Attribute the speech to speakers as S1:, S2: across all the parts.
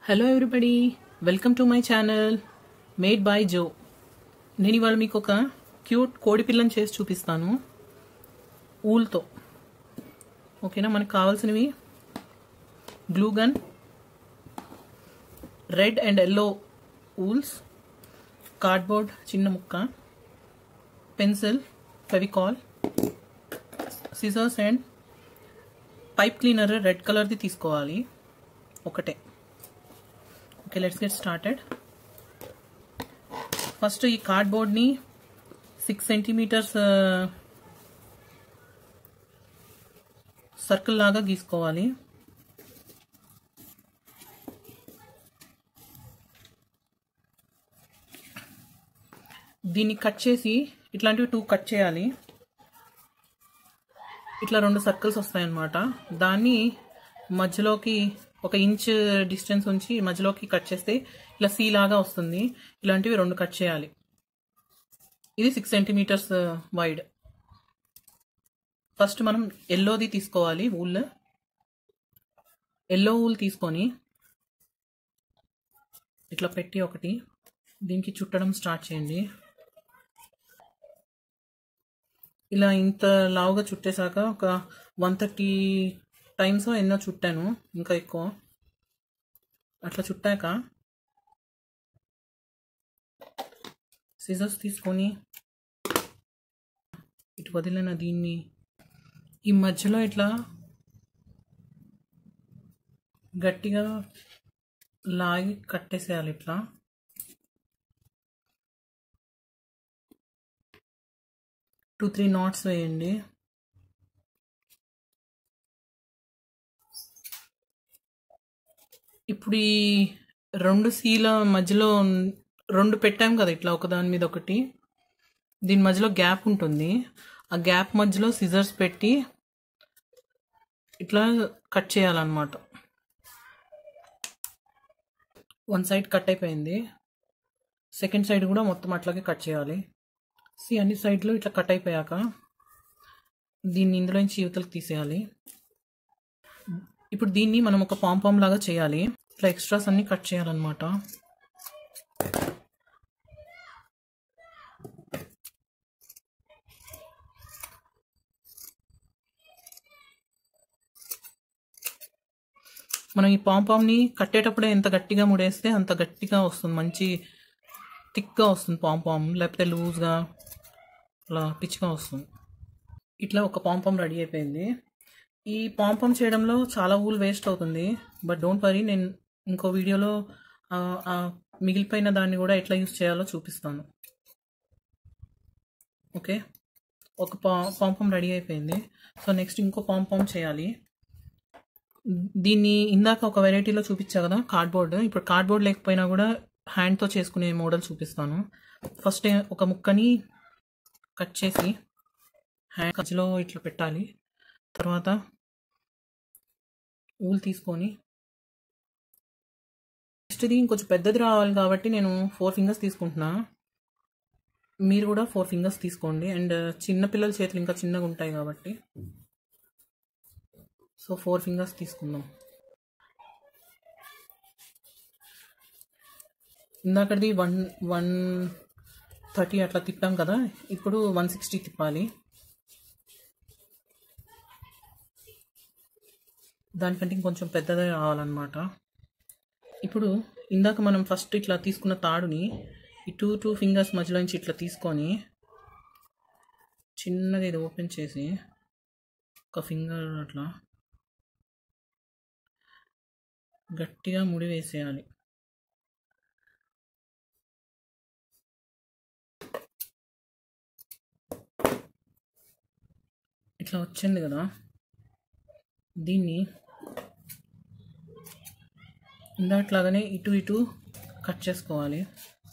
S1: hello everybody welcome to my channel made by Jo నేను ఇవాళ మీకు ఒక క్యూట్ కోడి పిల్లని చేసి చూపిస్తాను ఊల్తో ఓకేనా మనకు కావాల్సినవి glue gun red and yellow wools cardboard చిన్న ముక్క pencil Fevicol scissors and pipe cleaner red కలర్ది తీసుకోవాలి ఒకటే okay let's get started first ఈ కార్డ్బోర్డ్ని సిక్స్ సెంటీమీటర్స్ సర్కిల్ లాగా గీసుకోవాలి దీన్ని కట్ చేసి ఇట్లాంటివి టూ కట్ చేయాలి ఇట్లా రెండు సర్కిల్స్ వస్తాయన్నమాట దాన్ని మధ్యలోకి ఒక ఇంచ్ డిస్టెన్స్ ఉంచి మధ్యలోకి కట్ చేస్తే ఇలా సీ లాగా వస్తుంది ఇలాంటివి రెండు కట్ చేయాలి ఇది సిక్స్ సెంటీమీటర్స్ వైడ్ ఫస్ట్ మనం ఎల్లోది తీసుకోవాలి ఊల్ ఎల్లో ఊల్ తీసుకొని ఇట్లా పెట్టి ఒకటి దీనికి చుట్టడం స్టార్ట్ చేయండి ఇలా ఇంత లావుగా చుట్టేశాక ఒక వన్ థర్టీ టైమ్స్ ఎన్నో చుట్టాను ఇంకా ఎక్కువ అట్లా చుట్టాక సిజర్స్ తీసుకొని ఇటు వదిలిన దీన్ని ఈ మధ్యలో ఇట్లా గట్టిగా లాగి కట్టేసేయాలి ఇట్లా టూ త్రీ నాట్స్ వేయండి ఇప్పుడు ఈ రెండు సీల మధ్యలో రెండు పెట్టాం కదా ఇట్లా ఒకదాని మీద ఒకటి దీని మధ్యలో గ్యాప్ ఉంటుంది ఆ గ్యాప్ మధ్యలో సిజర్స్ పెట్టి ఇట్లా కట్ చేయాలన్నమాట వన్ సైడ్ కట్ అయిపోయింది సెకండ్ సైడ్ కూడా మొత్తం అట్లాగే కట్ చేయాలి సి అన్ని సైడ్లు ఇట్లా కట్ అయిపోయాక దీన్ని ఇందులో నుంచి యువతలకు తీసేయాలి ఇప్పుడు దీన్ని మనం ఒక పాంపామ్ లాగా చేయాలి ఇట్లా ఎక్స్ట్రాస్ అన్ని కట్ చేయాలన్నమాట మనం ఈ పాంపామ్ని కట్టేటప్పుడే ఎంత గట్టిగా ముడేస్తే అంత గట్టిగా వస్తుంది మంచి థిక్గా వస్తుంది పాంపామ్ లేకపోతే లూజ్గా అలా పిచ్చిగా వస్తుంది ఇట్లా ఒక పాంపామ్ రెడీ అయిపోయింది ఈ పాంపామ్ చేయడంలో చాలా ఊల్ వేస్ట్ అవుతుంది బట్ డోంట్ వరీ నేను ఇంకో వీడియోలో మిగిలిపోయిన దాన్ని కూడా ఎట్లా యూస్ చేయాలో చూపిస్తాను ఓకే ఒక పా పాంపామ్ రెడీ అయిపోయింది సో నెక్స్ట్ ఇంకో పాంపామ్ చేయాలి దీన్ని ఇందాక ఒక వెరైటీలో చూపించా కదా కార్డ్బోర్డ్ ఇప్పుడు కార్డ్బోర్డ్ లేకపోయినా కూడా హ్యాండ్తో చేసుకునే మోడల్ చూపిస్తాను ఫస్ట్ ఒక ముక్కని కట్ చేసి హ్యాండ్ మధ్యలో ఇట్లా పెట్టాలి తర్వాత ఊలు తీసుకొని నెక్స్ట్ది ఇంకొంచెం పెద్దది రావాలి కాబట్టి నేను ఫోర్ ఫింగర్స్ తీసుకుంటున్నా మీరు కూడా ఫోర్ ఫింగర్స్ తీసుకోండి అండ్ చిన్న పిల్లల చేతులు ఇంకా చిన్నగా ఉంటాయి కాబట్టి సో ఫోర్ ఫింగర్స్ తీసుకుందాం ఇందాకది వన్ వన్ థర్టీ అట్లా తిప్పాం కదా ఇప్పుడు వన్ సిక్స్టీ తిప్పాలి దానికంటే ఇంకొంచెం పెద్దదే రావాలన్నమాట ఇప్పుడు ఇందాక మనం ఫస్ట్ ఇట్లా తీసుకున్న తాడుని ఈ టూ టూ ఫింగర్స్ మధ్యలో నుంచి ఇట్లా తీసుకొని చిన్నగా ఇది ఓపెన్ చేసి ఒక ఫింగర్ అట్లా గట్టిగా ముడి వేసేయాలి ఇట్లా వచ్చింది కదా దీన్ని ఇందాట్లాగానే ఇటు ఇటు కట్ చేసుకోవాలి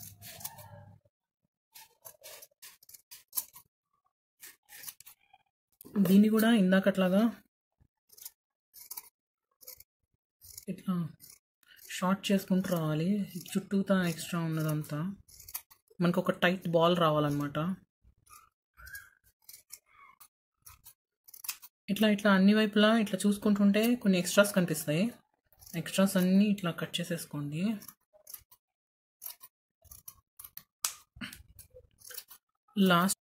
S1: దీన్ని కూడా ఇందాకట్లాగా ఇట్లా షార్ట్ చేసుకుంటూ రావాలి చుట్టూతా ఎక్స్ట్రా ఉన్నదంతా మనకు ఒక టైట్ బాల్ రావాలన్నమాట ఇట్లా ఇట్లా అన్ని వైపులా ఇట్లా చూసుకుంటుంటే కొన్ని ఎక్స్ట్రాస్ కనిపిస్తాయి ఎక్స్ట్రాస్ అన్నీ ఇట్లా కట్ చేసేసుకోండి లాస్ట్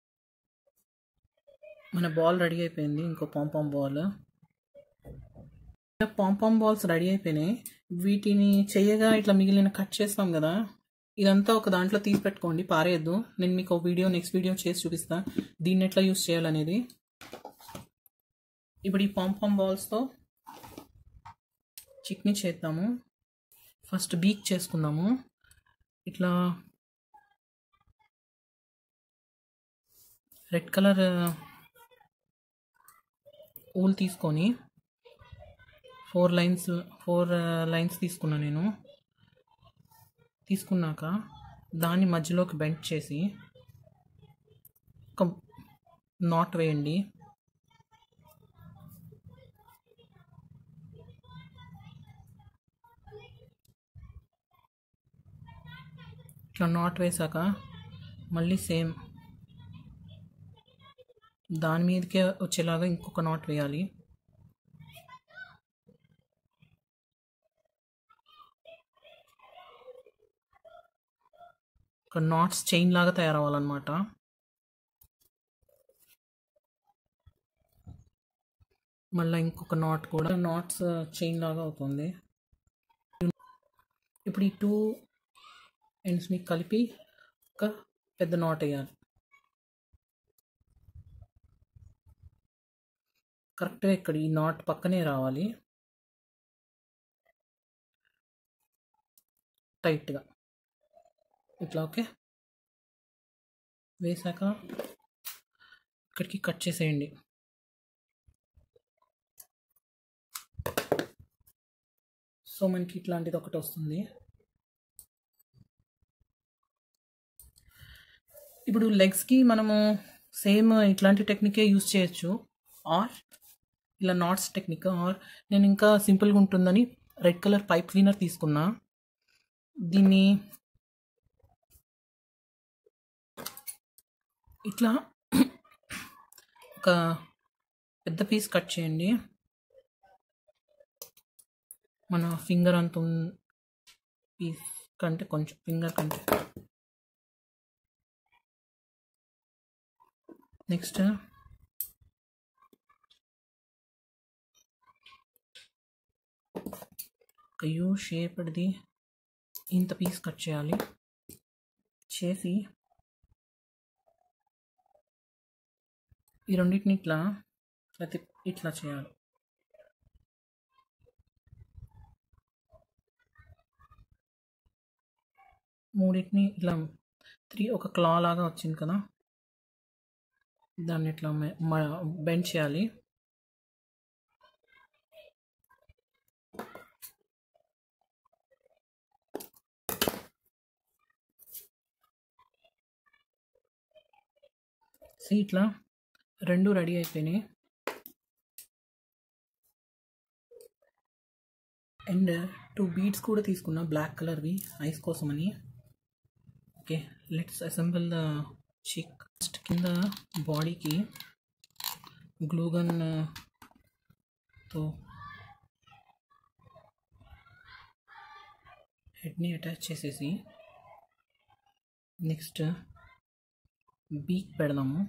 S1: మన బాల్ రెడీ అయిపోయింది ఇంకో pompom ball pompom balls ready అయిపోయినాయి వీటిని చెయ్యగా ఇట్లా మిగిలిన కట్ చేస్తాం కదా ఇదంతా ఒక దాంట్లో తీసి పెట్టుకోండి పారేయద్దు నేను మీకు ఒక వీడియో నెక్స్ట్ వీడియో చేసి చూపిస్తా దీన్ని ఎట్లా యూస్ చేయాలనేది ఇప్పుడు ఈ పాంపాం బాల్స్తో చిక్ని చేద్దాము ఫస్ట్ బీక్ చేసుకుందాము ఇట్లా రెడ్ కలర్ ఊల్ తీసుకొని ఫోర్ లైన్స్ ఫోర్ లైన్స్ తీసుకున్నా నేను తీసుకున్నాక దాన్ని మధ్యలోకి బెండ్ చేసి ఒక నాట్ వేయండి ఇట్లా నాట్ వేసాక మళ్ళీ సేమ్ దాని మీదకే వచ్చేలాగా ఇంకొక నాట్ వేయాలి ఒక నాట్స్ చైన్ లాగా తయారవ్వాలన్నమాట మళ్ళీ ఇంకొక నాట్ కూడా నాట్స్ చైన్ లాగా అవుతుంది ఇప్పుడు ఈ టూ ఎండ్స్ని కలిపి ఒక పెద్ద నాట్ వేయాలి కరెక్ట్గా ఇక్కడ ఈ నాట్ పక్కనే రావాలి టైట్గా ఇట్లా ఓకే వేసాక ఇక్కడికి కట్ చేసేయండి సో మనకి ఇట్లాంటిది ఒకటి వస్తుంది ఇప్పుడు లెగ్స్కి మనము సేమ్ ఇట్లాంటి టెక్నికే యూస్ చేయొచ్చు ఆర్ ఇలా నాట్స్ టెక్నిక్ ఆర్ నేను ఇంకా సింపుల్గా ఉంటుందని రెడ్ కలర్ పైప్ క్లీనర్ తీసుకున్నా దీన్ని ఇట్లా ఒక పెద్ద పీస్ కట్ చేయండి మన ఫింగర్ అంత పీస్ కంటే కొంచెం ఫింగర్ కంటే నెక్స్ట్ ఒక యూ షేప్డ్ది ఇంత పీస్ కట్ చేయాలి చేసి ఈ రెండింటిని ఇట్లా ఇట్లా తిప్ ఇట్లా చేయాలి మూడింటిని ఇట్లా త్రీ ఒక క్లా లాగా వచ్చింది కదా దాన్ని ఇట్లా బెండ్ చేయాలి సో ఇట్లా రెండు రెడీ అయిపోయినాయి అండ్ టూ బీడ్స్ కూడా తీసుకున్నా బ్లాక్ కలర్వి ఐస్ కోసమని okay let's assemble the chick first కింద బాడీకి గ్లూగన్ తో హెడ్ని అటాచ్ చేసేసి నెక్స్ట్ బీక్ పెడదాము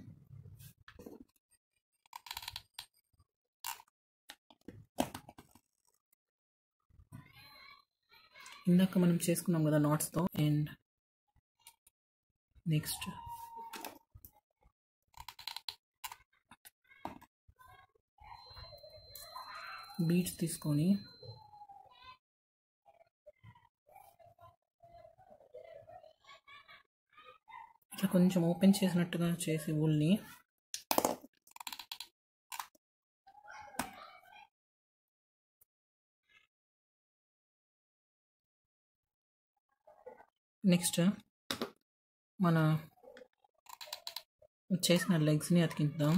S1: ఇందాక మనం చేసుకున్నాం కదా నాట్స్తో అండ్ నెక్స్ట్ బీట్స్ తీసుకొని ఇట్లా కొంచెం ఓపెన్ చేసినట్టుగా చేసి ఊల్ని నెక్స్ట్ మన చేసిన లెగ్స్ని అతికిద్దాం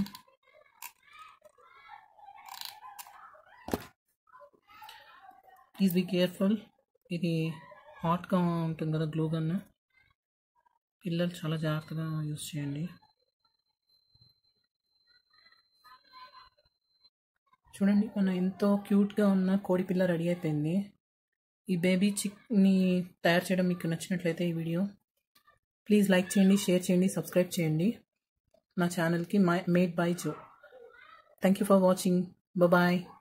S1: ప్లీజ్ బీ కేర్ఫుల్ ఇది హాట్గా ఉంటుంది కదా గ్లూ గన్ పిల్లలు చాలా జాగ్రత్తగా యూస్ చేయండి చూడండి మన ఎంతో క్యూట్గా ఉన్న కోడి పిల్ల రెడీ అయిపోయింది ఈ బేబీ చిక్ని తయారు చేయడం మీకు నచ్చినట్లయితే ఈ వీడియో ప్లీజ్ లైక్ చేయండి షేర్ చేయండి సబ్స్క్రైబ్ చేయండి నా ఛానల్కి my made by Jo thank you for watching bye